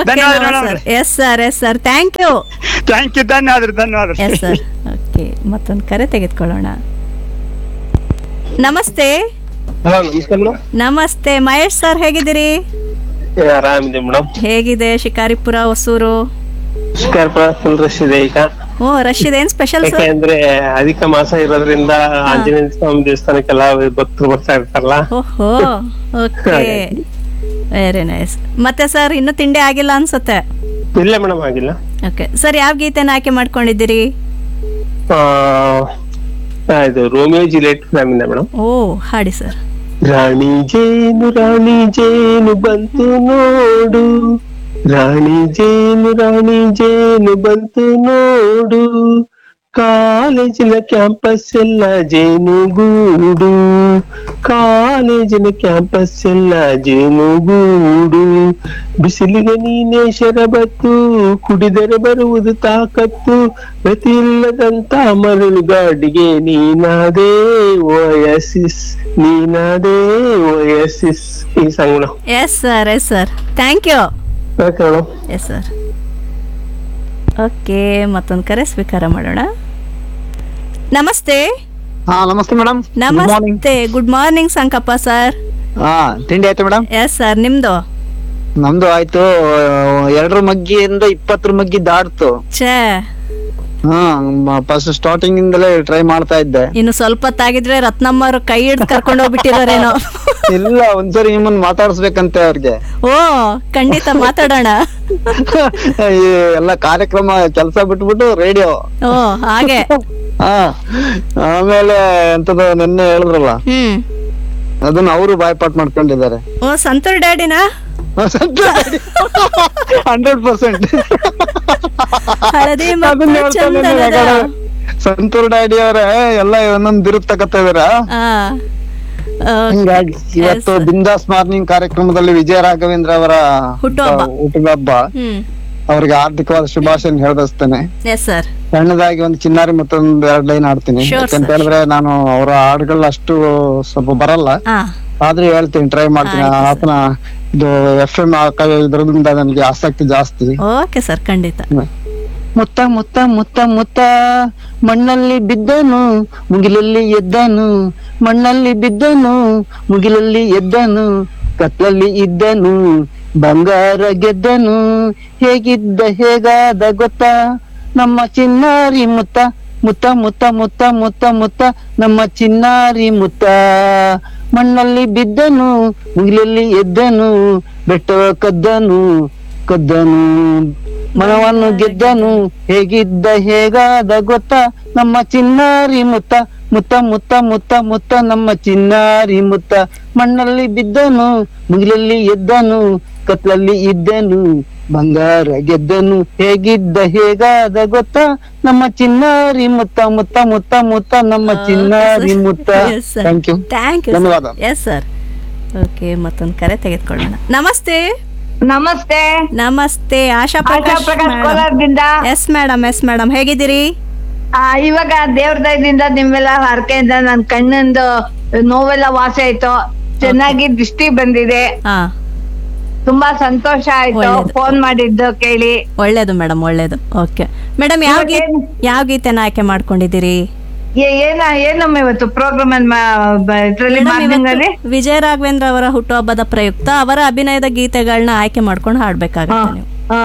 Okay ಧನ್ಯವಾದ madam sir yes sir yes sir thank you thank you ಧನ್ಯವಾದ ಧನ್ಯವಾದ yes sir okay ಮತ್ತೊಂದು ಕರೆ ತೆಗೆದುಕೊಳ್ಳೋಣ ನಮಸ್ತೆ ಹಲೋ ನಮಸ್ಕಾರ ಮೇಡಮ್ ನಮಸ್ತೆ ಮಹೇಶ್ ಸರ್ ಹೇಗಿದ್ದೀರಿ ಆರಾಮಿದೆ ಮೇಡಮ್ ಹೇಗಿದೆ ಶಿಕಾರಿಪುರ ಹೊಸೂರು ಶಿಕಾರ್ಪುರ ಫುಲ್ ರಶ್ ಇದೆ ಈಗ ಓ ರಶ್ ಇದೆ ಏನ್ ಸ್ಪೆಷಲ್ ಸರ್ ಯಾಕೆಂದ್ರೆ ಅಧಿಕ ಮಾಸ ಇರೋದ್ರಿಂದ ಆಂಜನೇಯ ಸ್ವಾಮಿ ದೇವಸ್ಥಾನಕ್ಕೆಲ್ಲ ಭಕ್ತರು ಬರ್ತಾ ಇರ್ತಾರಲ್ಲ ಓಹೋ ಓಕೆ ವೆರಿ ನೈಸ್ ಮತ್ತೆ ಸರ್ ಇನ್ನು ತಿಂಡಿ ಆಗಿಲ್ಲ ಅನ್ಸುತ್ತೆ ಇಲ್ಲ ಮೇಡಮ್ ಆಗಿಲ್ಲ ಓಕೆ ಸರ್ ಯಾವ ಗೀತೆನ ಆಯ್ಕೆ ಮಾಡ್ಕೊಂಡಿದ್ದೀರಿ ಆ, ಆ, ಇದು ರೋಮಿಯೋ ಜಿಲೆಟ್ ಫಿಲಮಿಂದ ಮೇಡಮ್ ಓ ಹಾಡಿ ಸರ್ ರಾಣಿ ಜೇನು ರಾಣಿ ಜೇನು ಬಂತು ನೋಡು ರಾಣಿ ಜೇನು ರಾಣಿ ಜೇನು ಬಂತು ನೋಡು ಕಾಲೇಜಿನ ಕ್ಯಾಂಪಸ್ ಎಲ್ಲ ಜೇನುಗೂಡು ಕಾಲೇಜಿನ ಕ್ಯಾಂಪಸ್ ಎಲ್ಲ ಜೇನುಗೂಡು ಬಿಸಿಲಿಗೆ ನೀನೇ ಶರಬತ್ತು ಕುಡಿದರೆ ಬರುವುದು ತಾಕತ್ತು ಗತಿ ಇಲ್ಲದಂತ ಮರಳುಗಾಡಿಗೆ ನೀನಾದೇ ಓಯಸಿಸ್ ನೀನಾದೇ ಓಯಸಿಸ್ ಈ song madam yes sir yes sir thank you okay madam yes sir okay ಮತ್ತೊಂದು ಕರೆ ಸ್ವೀಕಾರ ಮಾಡೋಣ ನಮಸ್ತೆ ಹಾ ನಮಸ್ತೆ ಮೇಡಮ್ ನಮಸ್ತೆ ಗುಡ್ ಮಾರ್ನಿಂಗ್ ಸಂಕಪ್ಪ ಸರ್ ಹಾ ತಿಂಡಿ ಆಯ್ತು ಮೇಡಮ್ ಎಸ್ ಸರ್ ನಿಮ್ದು ನಮ್ದು ಆಯ್ತು ಎರಡರ ಮಗ್ಗಿಯಿಂದ ಇಪ್ಪತ್ತರ ಮಗ್ಗಿ ದಾಟ್ತು ಛೇ ಹಾ ಫಸ್ಟ್ ಸ್ಟಾರ್ಟಿಂಗ್ ಇಂದಲೇ ಟ್ರೈ ಮಾಡ್ತಾ ಇದ್ದೆ ಇನ್ನು ಸ್ವಲ್ಪ ಹೊತ್ತಾಗಿದ್ರೆ ರತ್ನಮ್ಮರು ಕೈ ಹಿಡ್ದು ಕರ್ಕೊಂಡು ಹೋಗ್ಬಿಟ್ಟಿದಾರೇನೋ ಇಲ್ಲ ಒಂದ್ಸರಿ ನಿಮ್ಮನ್ನ ಮಾತಾಡ್ಸ್ಬೇಕಂತೆ ಅವ್ರಿಗೆ ಓ ಖಂಡಿತ ಮಾತಾಡೋಣ ಈ ಎಲ್ಲ ಕಾರ್ಯಕ್ರಮ ಕೆಲಸ ಬಿಟ್ಬಿಟ್ಟು ರೇಡಿಯೋ ಓ ಹಾಗೆ ಹಾ ಆಮೇಲೆ ಎಂತದ ನಿನ್ನೆ ಹೇಳಿದ್ರಲ್ಲ ಹ್ಮ್ ಅದನ್ನ ಅವರು ಬಾಯ್ಪಾಟ್ ಮಾಡ್ಕೊಂಡಿದ್ದಾರೆ ಓ ಸಂತೂರ್ ಡ್ಯಾಡಿನಾ ಹಂಡ್ರೆಡ್ ಪರ್ಸೆಂಟ್ ಹಳದಿ ಮತ್ತು ಚಂದನದ ಸಂತೂರ್ ಡ್ಯಾಡಿ ಅವರೇ ಎಲ್ಲ ಒಂದೊಂದ್ ಬಿರುಕು ತಗತಾ ಇದಾರ ಆ, ಹಿಂಗಾಗಿ ಇವತ್ತು Yes. ಬಿಂದಾಸ್ ಮಾರ್ನಿಂಗ್ ಕಾರ್ಯಕ್ರಮದಲ್ಲಿ ವಿಜಯ ರಾಘವೇಂದ್ರ ಅವರ ಹುಟ್ಟುಹಬ್ಬ. ಆ, ಹುಟ್ಟುಹಬ್ಬ ಹ್ಮ್ ಅವ್ರಿಗೆ ಹಾರ್ದಿಕವಾದ ಶುಭಾಶಯ ಹೇಳ್ದಸ್ತೇನೆ ಎಸ್ ಸರ್ ಸಣ್ಣದಾಗಿ ಒಂದು ಚಿನ್ನಾರಿ ಮತ್ತೊಂದು ಎರಡ್ ಲೈನ್ ಆಡ್ತೀನಿ Sure, ಯಾಕಂತ sir. ಹೇಳಿದ್ರೆ ನಾನು ಅವರ ಹಾಡುಗಳು ಅಷ್ಟು ಸ್ವಲ್ಪ ಬರಲ್ಲ ಆ ಆದ್ರೆ ಹೇಳ್ತೀನಿ ಟ್ರೈ ಮಾಡ್ತೀನಿ ಆಯ್ತು, sir. ಆತನ ಇದು ಎಫ್ ಎಂ ಇದ್ರದಿಂದ ನನಗೆ ಆಸಕ್ತಿ ಜಾಸ್ತಿ ಓಕೆ ಸರ್ ಖಂಡಿತ ಮುತ್ತ ಮುತ್ತ ಮುತ್ತ ಮುತ್ತ ಮಣ್ಣಲ್ಲಿ ಬಿದ್ದನು ಮುಗಿಲಲ್ಲಿ ಎದ್ದನು ಮಣ್ಣಲ್ಲಿ ಬಿದ್ದನು ಮುಗಿಲಲ್ಲಿ ಎದ್ದನು ಕತ್ಲಲ್ಲಿ ಇದ್ದನು ಬಂಗಾರ ಗೆದ್ದನು ಹೇಗಿದ್ದ ಹೇಗಾದ ಗೊತ್ತಾ ನಮ್ಮ ಚಿನ್ನಾರಿ ಮುತ್ತ ಮುತ್ತ ಮುತ್ತ ಮುತ್ತ ಮುತ್ತ ಮುತ್ತ ನಮ್ಮ ಚಿನ್ನಾರಿ ಮುತ್ತ ಮಣ್ಣಲ್ಲಿ ಬಿದ್ದನು ಮುಗಿಲಲ್ಲಿ ಎದ್ದನು ಬೆಟ್ಟವ ಕದ್ದನು ಕದ್ದನು ಮನವನ್ನು ಗೆದ್ದನು ಹೇಗಿದ್ದ ಹೇಗಾದ ಗೊತ್ತಾ ನಮ್ಮ ಚಿನ್ನಾರಿ ಮುತ್ತ ಮುತ್ತ ಮುತ್ತ ಮುತ್ತ ಮುತ್ತ ನಮ್ಮ ಚಿನ್ನಾರಿ ಮುತ್ತ ಮಣ್ಣಲ್ಲಿ ಬಿದ್ದನು ಮುಗಿಲಲ್ಲಿ ಎದ್ದನು ಕತ್ಲಲ್ಲಿ ಇದ್ದನು ಬಂಗಾರ ಗೆದ್ದನು ಹೇಗಿದ್ದ ಹೇಗಾದ ಗೊತ್ತಾ ನಮ್ಮ ಚಿನ್ನಾರಿ ಮುತ್ತ ಮುತ್ತ ಮುತ್ತ ಮುತ್ತ ನಮ್ಮ ಚಿನ್ನಾರಿ ಮುತ್ತ ಥ್ಯಾಂಕ್ ಯು ಥ್ಯಾಂಕ್ ಯು ಧನ್ಯವಾದ. ಎಸ್ ಸರ್ ಓಕೆ ಮತ್ತೊಂದು ಕರೆ ತೆಗೆದುಕೊಳ್ಳೋಣ ನಮಸ್ತೆ ನಮಸ್ತೆ ನಮಸ್ತೆ ಆಶಾ ಆಶಾ ಪ್ರಕಾಶ್ ಪ್ರಕಾಶ್ ಕೋಲಾರದಿಂದ ಎಸ್ ಮೇಡಮ್ ಎಸ್ ಮೇಡಮ್ ಹೇಗಿದ್ದೀರಿ ಆ, ಇವಾಗ ದೇವ್ರ ದಯದಿಂದ ನಿಮ್ಮೆಲ್ಲ ಹರಕೆಯಿಂದ ನನ್ ಕಣ್ಣಿಂದು ನೋವೆಲ್ಲ ವಾಸಿ ಆಯ್ತು ಚೆನ್ನಾಗಿ ದೃಷ್ಟಿ ಬಂದಿದೆ ಹಾ ತುಂಬಾ ಸಂತೋಷ ಆಯ್ತು ಒಳ್ಳೇದು. ಫೋನ್ ಮಾಡಿದ್ದು ಕೇಳಿ ಒಳ್ಳೇದು ಮೇಡಮ್ ಒಳ್ಳೇದು ಓಕೆ ಮೇಡಮ್ ಯಾವ ಗೀತೆ ಇವಾಗೇನು? ಯಾವ ಗೀತೆನ ಆಯ್ಕೆ ಮಾಡ್ಕೊಂಡಿದ್ದೀರಿ ಏ- ಏನ ಏನಮ್ಮ ಇವತ್ತು ಪ್ರೋಗ್ರಾಮ್ ಇದ್ರಲ್ಲಿ ಮೇಡಮ್, ಮಾರ್ನಿಂಗ್ ಅಲ್ಲಿ ಇವತ್ತು ವಿಜಯ ರಾಘವೇಂದ್ರ ಅವರ ಹುಟ್ಟುಹಬ್ಬದ ಪ್ರಯುಕ್ತ ಅವರ ಅಭಿನಯದ ಗೀತೆಗಳನ್ನ ಆಯ್ಕೆ ಮಾಡ್ಕೊಂಡು ಹಾಡ್ಬೇಕಾಗತ್ತೆ ನೀವು ಆ,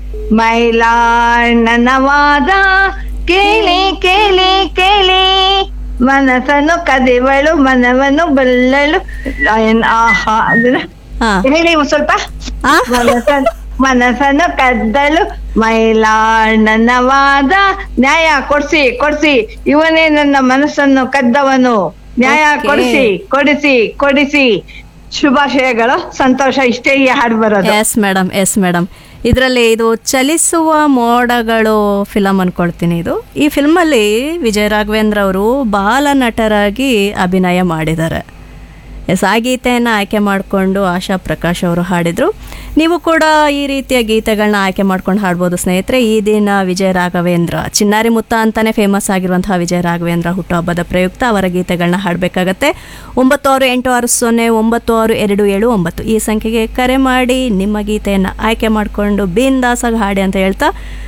ಮೈಲಾಣ್ಣನವಾದ ಕೇಳಿ ಕೇಳಿ ಕೇಳಿ ಮನಸ್ಸನ್ನು ಕದಿವಳು ಮನವನ್ನು ಬಲ್ಲಳು ಏನ್ ಆಹಾ ಅಂದ್ರೆ ಹಾ ಹೇಳಿ ಒಂದ್ ಸ್ವಲ್ಪ ಆ? ಮನಸ್ಸನ್ನು ಮನಸ್ಸನ್ನು ಕದ್ದಳು ಮೈಲಾಣ್ಣನವಾದ ನ್ಯಾಯ ಕೊಡ್ಸಿ ಕೊಡ್ಸಿ ಇವನೇ ನನ್ನ ಮನಸ್ಸನ್ನು ಕದ್ದವನು ನ್ಯಾಯ Okay. ಕೊಡಿಸಿ ಕೊಡಿಸಿ ಕೊಡಿಸಿ ಶುಭಾಶಯಗಳು ಸಂತೋಷ ಇಷ್ಟೇ ಈ ಹಾಡು ಬರೋದು ಎಸ್ ಮೇಡಮ್ ಎಸ್ ಮೇಡಮ್ ಇದರಲ್ಲಿ ಇದು ಚಲಿಸುವ ಮೋಡಗಳು ಫಿಲಮ್ ಅನ್ಕೊಳ್ತೀನಿ ಇದು ಈ ಫಿಲ್ಮಲ್ಲಿ ವಿಜಯ ರಾಘವೇಂದ್ರ ಅವರು ಬಾಲ ನಟರಾಗಿ ಅಭಿನಯ ಮಾಡಿದ್ದಾರೆ ಎಸ್ ಆ ಗೀತೆಯನ್ನು ಆಯ್ಕೆ ಮಾಡಿಕೊಂಡು ಆಶಾ ಪ್ರಕಾಶ್ ಅವರು ಹಾಡಿದರು ನೀವು ಕೂಡ ಈ ರೀತಿಯ ಗೀತೆಗಳನ್ನ ಆಯ್ಕೆ ಮಾಡ್ಕೊಂಡು ಹಾಡ್ಬೋದು ಸ್ನೇಹಿತರೆ ಈ ದಿನ ವಿಜಯ ರಾಘವೇಂದ್ರ ಚಿನ್ನಾರಿ ಮುತ್ತ ಅಂತಾನೆ ಫೇಮಸ್ ಆಗಿರುವಂತಹ ವಿಜಯ ರಾಘವೇಂದ್ರ ಹುಟ್ಟುಹಬ್ಬದ ಪ್ರಯುಕ್ತ ಅವರ ಗೀತೆಗಳನ್ನ ಹಾಡಬೇಕಾಗತ್ತೆ ಒಂಬತ್ತು ಆರು ಎಂಟು ಆರು ಸೊನ್ನೆ ಒಂಬತ್ತು ಆರು ಎರಡು ಏಳು ಒಂಬತ್ತು ಈ ಸಂಖ್ಯೆಗೆ ಕರೆ ಮಾಡಿ ನಿಮ್ಮ ಗೀತೆಯನ್ನು ಆಯ್ಕೆ ಮಾಡಿಕೊಂಡು ಬಿಂದಾಸಾಗಿ ಹಾಡಿ ಅಂತ ಹೇಳ್ತಾ